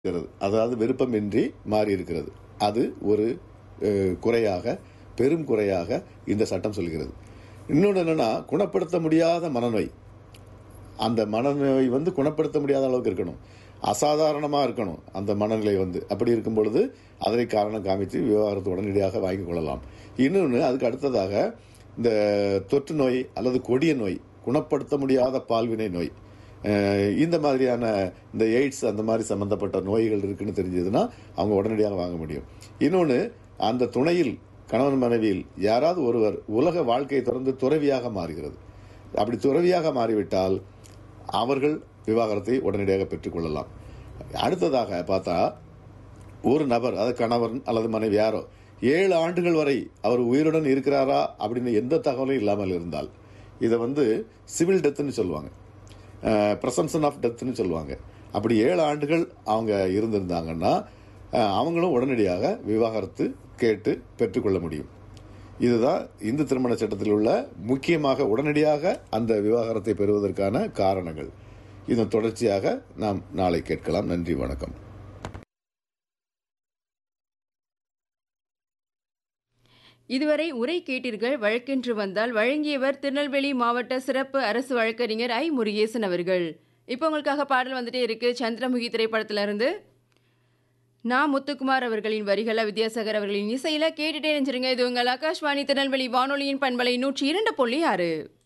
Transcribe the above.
இருக்கிறது அதாவது விருப்பமின்றி மாறி இருக்கிறது அது ஒரு அஹ், குறையாக பெரும் குறையாக இந்த சட்டம் சொல்கிறது இன்னொன்று என்னன்னா குணப்படுத்த முடியாத மனநோய் அந்த மனநோய் வந்து குணப்படுத்த முடியாத அளவுக்கு இருக்கணும் அசாதாரணமாக இருக்கணும் அந்த மனநிலை வந்து அப்படி இருக்கும் பொழுது அதனை காரணம் காமித்து விவாகரத்து உடனடியாக வாங்கிக் கொள்ளலாம் இன்னொன்று அதுக்கு அடுத்ததாக இந்த தொற்று நோய் அல்லது கொடிய நோய் குணப்படுத்த முடியாத பால்வினை நோய் அஹ் இந்த மாதிரியான இந்த எய்ட்ஸ் அந்த மாதிரி சம்பந்தப்பட்ட நோய்கள் இருக்குன்னு தெரிஞ்சதுன்னா அவங்க உடனடியாக வாங்க முடியும் இன்னொன்று அந்த துணையில் கணவன் மனைவியில் யாராவது ஒருவர் உலக வாழ்க்கையை தொடர்ந்து துறவியாக மாறுகிறது அப்படி துறவியாக மாறிவிட்டால் அவர்கள் விவாகரத்தை உடனடியாக பெற்றுக்கொள்ளலாம் அடுத்ததாக பார்த்தா ஒரு நபர் அதாவது கணவன் அல்லது மனைவி யாரோ ஏழு ஆண்டுகள் வரை அவர் உயிருடன் இருக்கிறாரா அப்படின்னு எந்த தகவலும் இல்லாமல் இருந்தால் இதை வந்து சிவில் டெத்துன்னு சொல்லுவாங்க ப்ரசம்சன் ஆஃப் டெத்துன்னு சொல்லுவாங்க அப்படி ஏழு ஆண்டுகள் அவங்க இருந்திருந்தாங்கன்னா அஹ், அவங்களும் உடனடியாக விவாகரத்து கேட்டு பெற்றுக்கொள்ள முடியும் இதுதான் இந்து திருமண சட்டத்தில் உள்ள முக்கியமாக உடனடியாக அந்த விவாகரத்தை பெறுவதற்கான காரணங்கள் இதன் தொடர்ச்சியாக நாம் நாளை கேட்கலாம் நன்றி வணக்கம் இதுவரை உரை கேட்டீர்கள் வழக்கென்று வந்தால் வழங்கியவர் திருநெல்வேலி மாவட்ட சிறப்பு அரசு வழக்கறிஞர் ஐ முருகேசன் அவர்கள் இப்போ உங்களுக்காக பாடல் வந்துட்டே இருக்கு சந்திரமுகி திரைப்படத்துல இருந்து நான் முத்துக்குமார் அவர்களின் வரிகள வித்யாசாகர் அவர்களின் இசையில கேட்டுட்டே நினைச்சிருங்க இது உங்கள் ஆகாஷ்வாணி திருநெல்வேலி வானொலியின் பண்பலை நூற்றி இரண்டு புள்ளி ஆறு